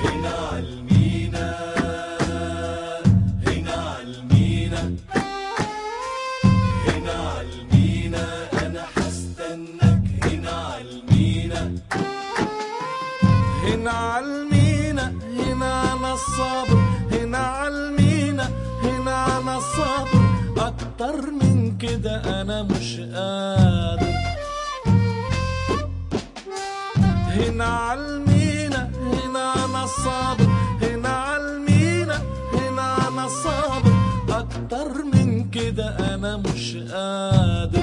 هنا عالمينا هنا عالمينا هنا عالمينا انا هستناك هنا عالمينا هنا عالمينا هنا انا الصابر هنا عالمينا هنا انا الصابر اكتر من كده انا مش قادر هنا عالمينا هنا انا الصابر هنا عالمينا هنا انا الصابر اكتر من كده انا مش قادر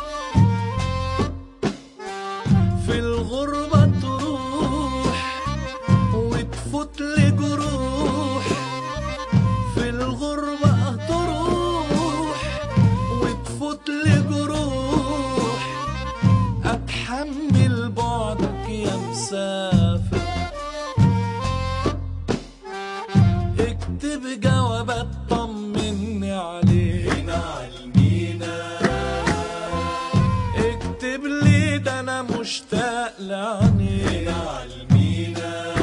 في الغربة تروح وتفوت لي جروح في الغربة تروح وتفوت لي جروح أتحمل بعدك يا مسافر اكتب جوابات طمني عليك هنا عالمينا اكتب لي ده انا مشتاق لعينيك هنا عالمينا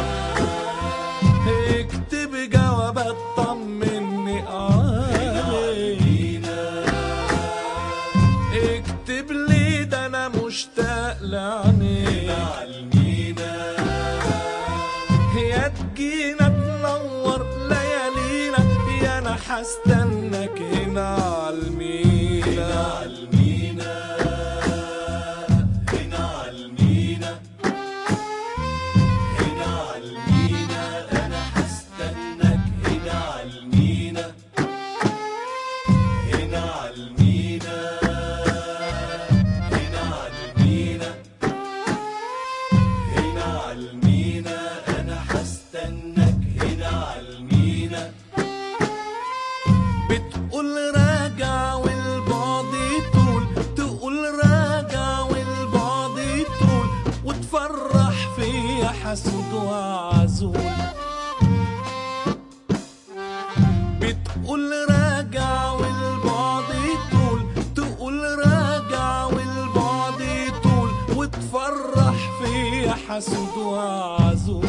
اكتب جوابات طمني عليك مينا اكتب لي ده انا مشتاق لعينيك عالمينا يا تجينا تنور ليالينا يا انا هستناك هنا عالمينا عالمينا هنا عالمينا هنا عالمينا انا هستناك هنا عالمينا هنا عالمينا هنا عالمينا هنا عالمينا انا هستناك هنا عالمينا بتقول راجع والبعد يطول تقول راجع والبعد يطول وتفرح فيا حسود وعزول بتقول راجع والبعد يطول تقول راجع والبعد يطول وتفرح فيا حسود وعزول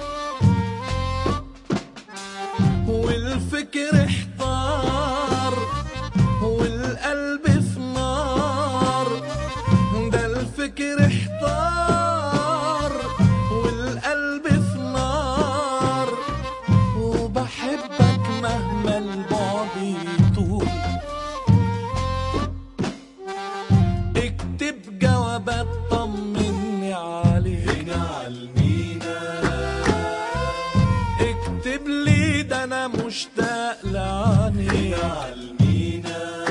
والفكر احتار والقلب في نار ده الفكر احتار والقلب في نار وبحبك مهما البعد يطول اكتب جوابات طمني عليك هنا عالمينا اكتب لي ده انا مشتاق لعينيك عالمينا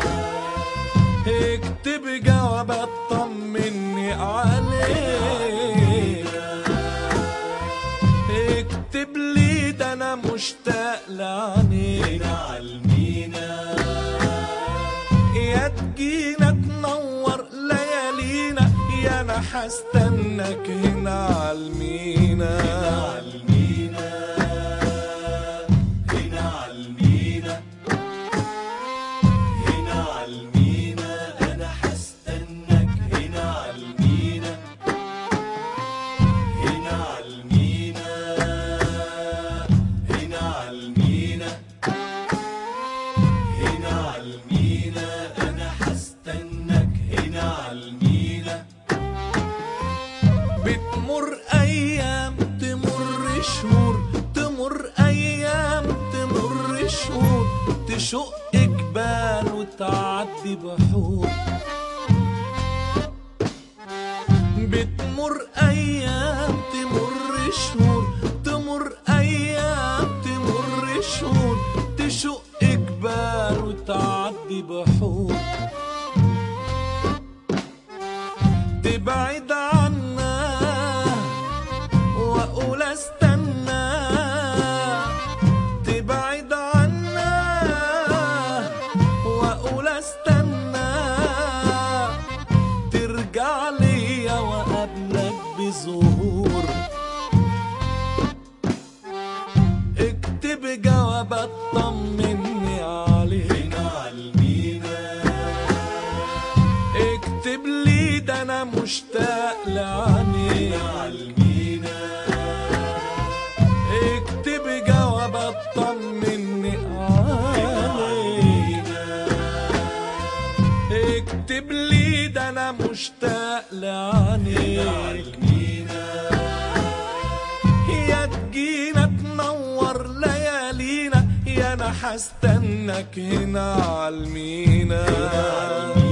اكتب جوابات طمني عليك اكتب لي ده انا مشتاق لعينيك هنا عالمينا يا تجينا تنور ليالينا يا انا هستناك هنا عالمينا عالمينا هنا عالمينا هنا عالمينا انا هستناك هنا عالمينا هنا عالمينا هنا عالمينا هنا عالمينا انا هستناك هنا عالمينا بتمر ايام تمر شهور تمر ايام تمر شهور تشق جبال وتعدي بحور بتمر ايام تمر شهور تمر ايام تمر شهور تشق جبال وتعدي بحور تبعد عنا واقول استنى تبعد عنا واقول استنى ترجع ليا واقابلك بظهور اكتب جوابات طمني عليك هنا عالمينا اكتب لي ده انا مشتاق لعينيك عالمينا مشتاق لعينيك عالمينا يا تجينا تنور ليالينا يا انا هستناك هنا عالمينا